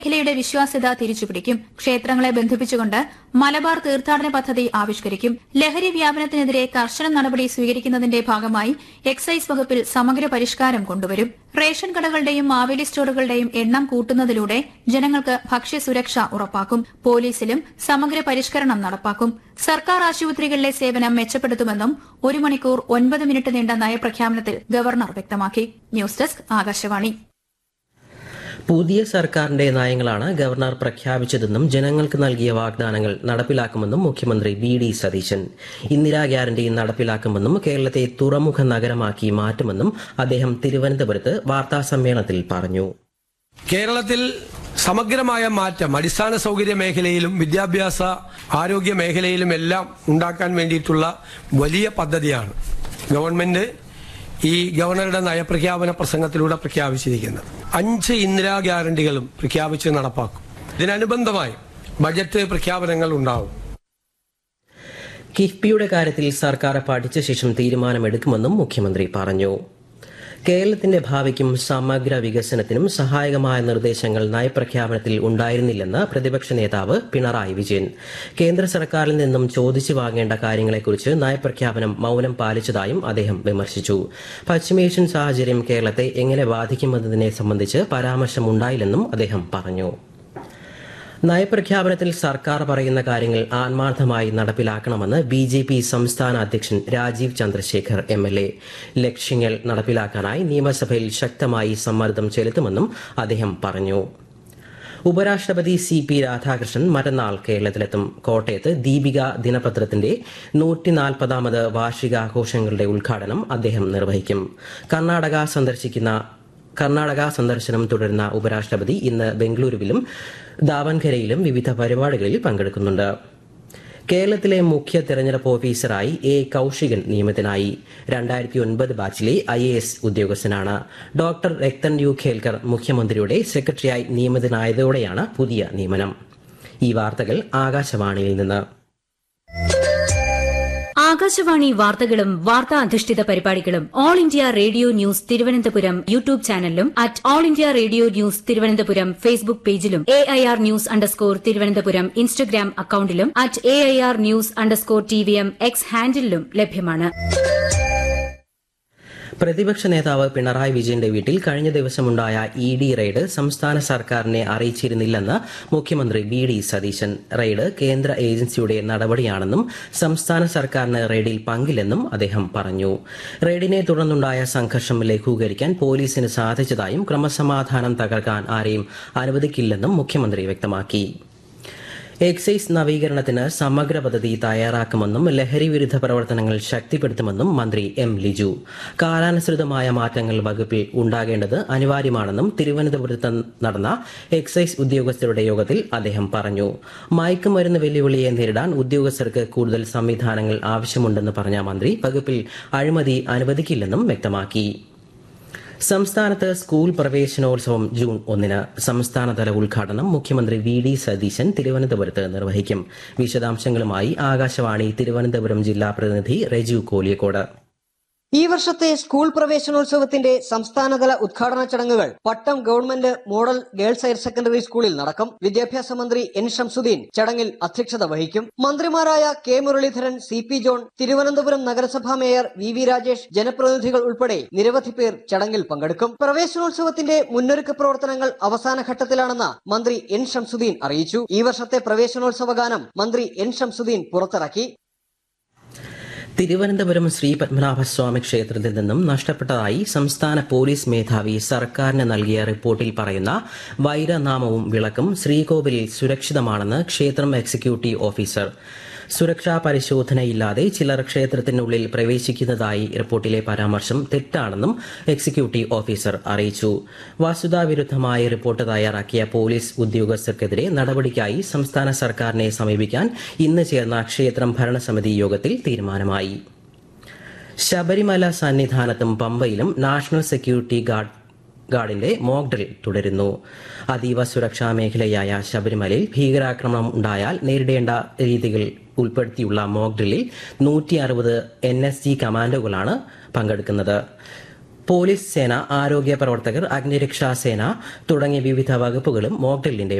മേഖലയുടെ വിശ്വാസ്യത തിരിച്ചുപിടിക്കും ക്ഷേത്രങ്ങളെ ബന്ധിപ്പിച്ചുകൊണ്ട് മലബാർ തീർത്ഥാടന പദ്ധതി ആവിഷ്കരിക്കും ലഹരി വ്യാപനത്തിനെതിരെ കർശന നടപടി സ്വീകരിക്കുന്നതിന്റെ ഭാഗമായി എക്സൈസ് വകുപ്പിൽ സമഗ്ര പരിഷ്കാരം കൊണ്ടുവരും റേഷൻ കടകളുടെയും മാവേലി സ്റ്റോറുകളുടെയും എണ്ണം കൂട്ടുന്നതിലൂടെ ജനങ്ങൾക്ക് ഭക്ഷ്യസുരക്ഷ ഉറപ്പാക്കും പോലീസിലും സമഗ്ര പരിഷ്കരണം നടപ്പാക്കും സർക്കാർ ആശുപത്രികളിലെ സേവനം മെച്ചപ്പെടുത്തുമെന്നും ഒരു മണിക്കൂർ ഒൻപത് മിനിറ്റ് നീണ്ട നയപ്രഖ്യാപനത്തിൽ ഗവർണർ വ്യക്തമാക്കി ന്യൂസ് ഡെസ്ക് ആകാശവാണി പുതിയ സർക്കാരിന്റെ നയങ്ങളാണ് ഗവർണർ പ്രഖ്യാപിച്ചതെന്നും ജനങ്ങൾക്ക് നൽകിയ വാഗ്ദാനങ്ങൾ നടപ്പിലാക്കുമെന്നും മുഖ്യമന്ത്രി V D Satheesan Indira guarantee നടപ്പിലാക്കുമെന്നും കേരളത്തെ തുറമുഖ നഗരമാക്കി മാറ്റുമെന്നും അദ്ദേഹം തിരുവനന്തപുരത്ത് വാർത്താസമ്മേളനത്തിൽ പറഞ്ഞു കേരളത്തിൽ സമഗ്രമായ മാറ്റം അടിസ്ഥാന സൗകര്യ മേഖലയിലും വിദ്യാഭ്യാസ ആരോഗ്യ മേഖലയിലും എല്ലാം ഉണ്ടാക്കാൻ വേണ്ടിയിട്ടുള്ള വലിയ പദ്ധതിയാണ് ഗവൺമെന്റ് ഈ ഗവർണറുടെ നയപ്രഖ്യാപന പ്രസംഗത്തിലൂടെ പ്രഖ്യാപിച്ചിരിക്കുന്നത് അഞ്ച് ഇന്ദിരാ ഗ്യാരണ്ടികളും പ്രഖ്യാപിച്ച് നടപ്പാക്കും ഇതിനനുബന്ധമായി ബജറ്റ് പ്രഖ്യാപനങ്ങൾ ഉണ്ടാവും കിഫ്ബിയുടെ കാര്യത്തിൽ സർക്കാർ പഠിച്ച ശേഷം തീരുമാനമെടുക്കുമെന്നും മുഖ്യമന്ത്രി പറഞ്ഞു കേരളത്തിന്റെ ഭാവിക്കും സമഗ്ര വികസനത്തിനും സഹായകമായ നിർദ്ദേശങ്ങൾ നയപ്രഖ്യാപനത്തിൽ ഉണ്ടായിരുന്നില്ലെന്ന് പ്രതിപക്ഷ നേതാവ് പിണറായി വിജയൻ കേന്ദ്ര സർക്കാരിൽ നിന്നും ചോദിച്ചു വാങ്ങേണ്ട കാര്യങ്ങളെക്കുറിച്ച് നയപ്രഖ്യാപനം മൌനം പാലിച്ചതായും അദ്ദേഹം വിമർശിച്ചു പശ്ചിമേഷ്യൻ സാഹചര്യം കേരളത്തെ എങ്ങനെ ബാധിക്കുമെന്നതിനെ സംബന്ധിച്ച് പരാമർശമുണ്ടായില്ലെന്നും അദ്ദേഹം പറഞ്ഞു നയപ്രഖ്യാപനത്തിൽ സർക്കാർ പറയുന്ന കാര്യങ്ങൾ ആത്മാർത്ഥമായി നടപ്പിലാക്കണമെന്ന് ബി ജെ പി സംസ്ഥാന അധ്യക്ഷൻ Rajeev Chandrasekhar M L A ലക്ഷ്യങ്ങൾ നടപ്പിലാക്കാനായി നിയമസഭയിൽ ശക്തമായി സമ്മർദ്ദം ചെലുത്തുമെന്നും അദ്ദേഹം പറഞ്ഞു ഉപരാഷ്ട്രപതി സി പി രാധാകൃഷ്ണൻ മറ്റന്നാൾ കേരളത്തിലെത്തും കോട്ടയത്ത് ദീപിക ദിനപത്രത്തിന്റെ നൂറ്റിനാൽപ്പതാമത് വാർഷികാഘോഷങ്ങളുടെ ഉദ്ഘാടനം അദ്ദേഹം നിർവഹിക്കും കർണാടക സന്ദർശിക്കുന്ന കർണാടക സന്ദർശനം തുടരുന്ന ഉപരാഷ്ട്രപതി ഇന്ന് ബംഗളൂരുവിലും ദാവൻഖരയിലും വിവിധ പരിപാടികളിൽ പങ്കെടുക്കുന്നുണ്ട് കേരളത്തിലെ മുഖ്യ തെരഞ്ഞെടുപ്പ് ഓഫീസറായി എ കൌശികൻ നിയമിതനായി രണ്ടായിരത്തി ഒൻപത് ബാച്ചിലെ ഐ എ എസ് ഉദ്യോഗസ്ഥനാണ് ഡോക്ടർ രക്തൻ യു ഖേൽക്കർ മുഖ്യമന്ത്രിയുടെ സെക്രട്ടറിയായി നിയമിതനായതോടെയാണ് പുതിയ നിയമനം ഈ വാർത്തകൾ ആകാശവാണിയിൽ നിന്ന് ആകാശവാണി വാർത്തകളും വാർത്താ അധിഷ്ഠിത പരിപാടികളും all India radio news Thiruvananthapuram YouTube ചാനലിലും at all India radio news Thiruvananthapuram Facebook പേജിലും A I R news underscore Thiruvananthapuram Instagram അക്കൌണ്ടിലും at A I R news underscore T V M X ഹാൻഡിലും ലഭ്യമാണ് പ്രതിപക്ഷ നേതാവ് പിണറായി വിജയന്റെ വീട്ടിൽ കഴിഞ്ഞ ദിവസമുണ്ടായ ഇ ഡി റെയ്ഡ് സംസ്ഥാന സർക്കാരിനെ അറിയിച്ചിരുന്നില്ലെന്ന് മുഖ്യമന്ത്രി വി ഡി സതീശൻ റെയ്ഡ് കേന്ദ്ര ഏജൻസിയുടെ നടപടിയാണെന്നും സംസ്ഥാന സർക്കാരിന് റെയ്ഡിൽ പങ്കില്ലെന്നും അദ്ദേഹം പറഞ്ഞു റെയ്ഡിനെ തുടർന്നുണ്ടായ സംഘർഷം ലഘൂകരിക്കാൻ പോലീസിന് സാധിച്ചതായും ക്രമസമാധാനം തകർക്കാൻ ആരെയും അനുവദിക്കില്ലെന്നും മുഖ്യമന്ത്രി വ്യക്തമാക്കി എക്സൈസ് നവീകരണത്തിന് സമഗ്ര പദ്ധതി തയ്യാറാക്കുമെന്നും ലഹരി വിരുദ്ധ പ്രവർത്തനങ്ങൾ ശക്തിപ്പെടുത്തുമെന്നും മന്ത്രി എം ലിജു കാലാനുസൃതമായ മാറ്റങ്ങൾ വകുപ്പിൽ ഉണ്ടാകേണ്ടത് അനിവാര്യമാണെന്നും തിരുവനന്തപുരത്ത് നടന്ന എക്സൈസ് ഉദ്യോഗസ്ഥരുടെ യോഗത്തിൽ അദ്ദേഹം പറഞ്ഞു മയക്കുമരുന്ന് വെല്ലുവിളിയെ നേരിടാൻ ഉദ്യോഗസ്ഥർക്ക് കൂടുതൽ സംവിധാനങ്ങൾ ആവശ്യമുണ്ടെന്ന് പറഞ്ഞ മന്ത്രി വകുപ്പിൽ അഴിമതി അനുവദിക്കില്ലെന്നും വ്യക്തമാക്കി സംസ്ഥാനത്ത് സ്കൂൾ പ്രവേശനോത്സവം ജൂൺ ഒന്നിന് സംസ്ഥാനതല ഉദ്ഘാടനം മുഖ്യമന്ത്രി വി ഡി സതീശൻ തിരുവനന്തപുരത്ത് നിർവഹിക്കും വിശദാംശങ്ങളുമായി ആകാശവാണി തിരുവനന്തപുരം ജില്ലാ പ്രതിനിധി റെജു കോലിയക്കോട് ഈ വർഷത്തെ സ്കൂൾ പ്രവേശനോത്സവത്തിന്റെ സംസ്ഥാനതല ഉദ്ഘാടന ചടങ്ങുകൾ Pattom government model girls higher secondary സ്കൂളിൽ നടക്കും വിദ്യാഭ്യാസ മന്ത്രി എൻ ഷംസുദ്ദീൻ ചടങ്ങിൽ അധ്യക്ഷത വഹിക്കും മന്ത്രിമാരായ K Muraleedharan C P John Thiruvananthapuram നഗരസഭാ മേയർ വി വി രാജേഷ് ജനപ്രതിനിധികൾ ഉൾപ്പെടെ നിരവധി പേർ ചടങ്ങിൽ പങ്കെടുക്കും പ്രവേശനോത്സവത്തിന്റെ മുന്നൊരുക്ക പ്രവർത്തനങ്ങൾ അവസാന ഘട്ടത്തിലാണെന്ന് മന്ത്രി എൻ ഷംസുദ്ദീൻ അറിയിച്ചു ഈ വർഷത്തെ പ്രവേശനോത്സവ ഗാനം മന്ത്രി എൻ ഷംസുദ്ദീൻ പുറത്തിറക്കി തിരുവനന്തപുരം ശ്രീ പത്മനാഭസ്വാമി ക്ഷേത്രത്തിൽ നിന്നും നഷ്ടപ്പെട്ടതായി സംസ്ഥാന പോലീസ് മേധാവി സർക്കാരിന് നൽകിയ റിപ്പോർട്ടിൽ പറയുന്ന വൈരനാമവും വിളക്കും ശ്രീകോവിലിൽ സുരക്ഷിതമാണെന്ന് ക്ഷേത്രം എക്സിക്യൂട്ടീവ് ഓഫീസർ സുരക്ഷാ പരിശോധനയില്ലാതെ ചിലർ ക്ഷേത്രത്തിനുള്ളിൽ പ്രവേശിക്കുന്നതായി റിപ്പോർട്ടിലെ പരാമർശം തെറ്റാണെന്നും എക്സിക്യൂട്ടീവ് ഓഫീസർ അറിയിച്ചു വസ്തുതാവിരുദ്ധമായ റിപ്പോർട്ട് തയ്യാറാക്കിയ പോലീസ് ഉദ്യോഗസ്ഥർക്കെതിരെ നടപടിക്കായി സംസ്ഥാന സർക്കാരിനെ സമീപിക്കാൻ ഇന്ന് ചേർന്ന ക്ഷേത്രം ഭരണസമിതി യോഗത്തിൽ തീരുമാനമായി ശബരിമല സന്നിധാനത്തും പമ്പയിലും നാഷണൽ സെക്യൂരിറ്റി ഗാർഡ് ഗാർഡിന്റെ മോക്ക് ഡ്രിൽ തുടരുന്നു അതീവ സുരക്ഷാ മേഖലയായ ശബരിമലയിൽ ഭീകരാക്രമണം ഉണ്ടായാൽ നേരിടേണ്ട രീതികൾ ഉൾപ്പെടുത്തിയുള്ള മോക്ക് ഡ്രില്ലിൽ നൂറ്റി അറുപത് എൻ എസ് ജി കമാൻഡോകളാണ് പങ്കെടുക്കുന്നത് പോലീസ് സേന ആരോഗ്യ പ്രവർത്തകർ അഗ്നിരക്ഷാ സേന തുടങ്ങിയ വിവിധ വകുപ്പുകളും മോക്ഡ്രില്ലിന്റെ